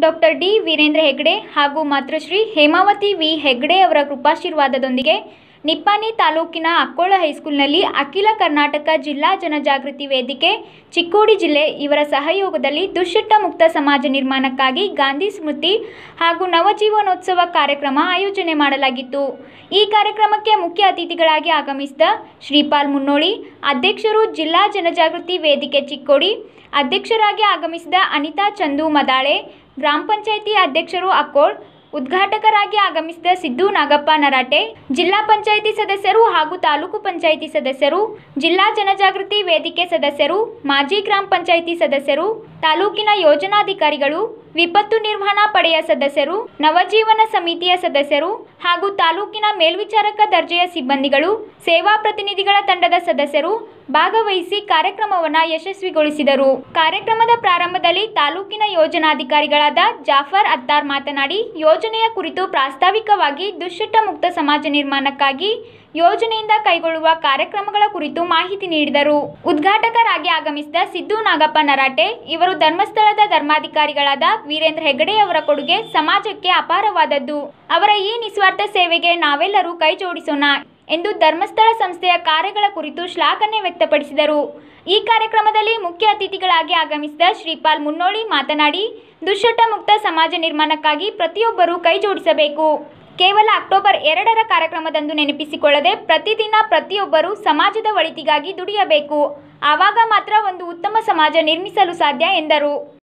doctor D Veerendra Hegde ಹಾಗೂ ಮಾತೃಶ್ರೀ Hemavathi V Hegde ಅವರ ಕೃಪಾಶೀರ್ವಾದದೊಂದಿಗೆ ನಿಪ್ಪಾಣಿ ತಾಲೂಕಿನ ಅಕ್ಕೋಳ ಹೈಸ್ಕೂಲ್ನಲ್ಲಿ ಅಖಿಲ ಕರ್ನಾಟಕ ಜಿಲ್ಲಾ ಜನಜಾಗೃತಿ ವೇದಿಕೆ ಚಿಕ್ಕೋಡಿ ಜಿಲ್ಲೆ ಇವರ ಸಹಯೋಗದಲ್ಲಿ ದುಶ್ಚಟ ಮುಕ್ತ ಸಮಾಜ ನಿರ್ಮಾಣಕ್ಕಾಗಿ ಗಾಂಧಿ ಸ್ಮೃತಿ ಹಾಗೂ ನವಜೀವನೋತ್ಸವ ಕಾರ್ಯಕ್ರಮ ಆಯೋಜನೆ ಮಾಡಲಾಗಿತ್ತು ಈ ಕಾರ್ಯಕ್ರಮಕ್ಕೆ ಮುಖ್ಯ ಅತಿಥಿಗಳಾಗಿ ಆಗಮಿಸಿದ ಶ್ರೀಪಾಲ್ ಮುನ್ನೋಳಿ ಅಧ್ಯಕ್ಷರು ಜಿಲ್ಲಾ ಜನಜಾಗೃತಿ ವೇದಿಕೆ ಚಿಕ್ಕೋಡಿ ಅಧ್ಯಕ್ಷರಾಗಿ ಆಗಮಿಸಿದ ಅನಿತಾ ಚಂದು ಮದಾಳೆ ಗ್ರಾಮ ಪಂಚಾಯಿತಿ ಅಧ್ಯಕ್ಷರು ಅಕ್ಕೋಳ್ ಉದ್ಘಾಟಕರಾಗಿ ಆಗಮಿಸಿದ ಸಿದ್ದು ನಾಗಪ್ಪ ನರಾಟೆ ಜಿಲ್ಲಾ ಪಂಚಾಯಿತಿ ಸದಸ್ಯರು ಹಾಗೂ ತಾಲೂಕು ಪಂಚಾಯಿತಿ ಸದಸ್ಯರು ಜಿಲ್ಲಾ ಜನಜಾಗೃತಿ ವೇದಿಕೆ ಸದಸ್ಯರು ಮಾಜಿ ಗ್ರಾಮ ಪಂಚಾಯಿತಿ ಸದಸ್ಯರು ತಾಲೂಕಿನ ಯೋಜನಾಧಿಕಾರಿಗಳು ವಿಪತ್ತು ನಿರ್ವಹಣಾ ಪಡೆಯ ಸದಸ್ಯರು ನವಜೀವನ ಸಮಿತಿಯ ಸದಸ್ಯರು ಹಾಗೂ ತಾಲೂಕಿನ ಮೇಲ್ವಿಚಾರಕ ದರ್ಜೆಯ ಸಿಬ್ಬಂದಿಗಳು ಸೇವಾ ಪ್ರತಿನಿಧಿಗಳ ತಂಡದ ಸದಸ್ಯರು ಭಾಗವಹಿಸಿ ಕಾರ್ಯಕ್ರಮವನ್ನು ಯಶಸ್ವಿಗೊಳಿಸಿದರು ಕಾರ್ಯಕ್ರಮದ ಪ್ರಾರಂಭದಲ್ಲಿ ತಾಲೂಕಿನ ಯೋಜನಾಧಿಕಾರಿಗಳಾದ ಜಾಫರ್ ಅತ್ತಾರ್ ಮಾತನಾಡಿ ಯೋಜನೆಯ ಕುರಿತು ಪ್ರಾಸ್ತಾವಿಕವಾಗಿ ದುಶ್ಚಟ ಮುಕ್ತ ಸಮಾಜ ನಿರ್ಮಾಣಕ್ಕಾಗಿ ಯೋಜನೆಯಿಂದ ಕೈಗೊಳ್ಳುವ ಕಾರ್ಯಕ್ರಮಗಳ ಕುರಿತು ಮಾಹಿತಿ ನೀಡಿದರು ಉದ್ಘಾಟಕರಾಗಿ ಆಗಮಿಸಿದ ಸಿದ್ದು ನಾಗಪ್ಪ ನರಾಟೆ ಇವರು ಧರ್ಮಸ್ಥಳದ ಧರ್ಮಾಧಿಕಾರಿಗಳಾದ ವೀರೇಂದ್ರ ಹೆಗಡೆ ಅವರ ಕೊಡುಗೆ ಸಮಾಜಕ್ಕೆ ಅಪಾರವಾದದ್ದು ಅವರ ಈ ನಿಸ್ವಾರ್ಥ ಸೇವೆಗೆ ನಾವೆಲ್ಲರೂ ಕೈ ಜೋಡಿಸೋಣ ಎಂದು ಧರ್ಮಸ್ಥಳ ಸಂಸ್ಥೆಯ ಕಾರ್ಯಗಳ ಕುರಿತು ಶ್ಲಾಘನೆ ವ್ಯಕ್ತಪಡಿಸಿದರು ಈ ಕಾರ್ಯಕ್ರಮದಲ್ಲಿ ಮುಖ್ಯ ಅತಿಥಿಗಳಾಗಿ ಆಗಮಿಸಿದ ಶ್ರೀಪಾಲ್ ಮುನ್ನೋಳಿ ಮಾತನಾಡಿ ದುಶ್ಚಟ ಮುಕ್ತ ಸಮಾಜ ನಿರ್ಮಾಣಕ್ಕಾಗಿ ಪ್ರತಿಯೊಬ್ಬರೂ ಕೈ ಜೋಡಿಸಬೇಕು ಕೇವಲ ಅಕ್ಟೋಬರ್ ಎರಡರ ಕಾರ್ಯಕ್ರಮದಂದು ನೆನಪಿಸಿಕೊಳ್ಳದೆ ಪ್ರತಿದಿನ ಪ್ರತಿಯೊಬ್ಬರೂ ಸಮಾಜದ ಒಳಿತಿಗಾಗಿ ದುಡಿಯಬೇಕು ಆವಾಗ ಮಾತ್ರ ಒಂದು ಉತ್ತಮ ಸಮಾಜ ನಿರ್ಮಿಸಲು ಸಾಧ್ಯ ಎಂದರು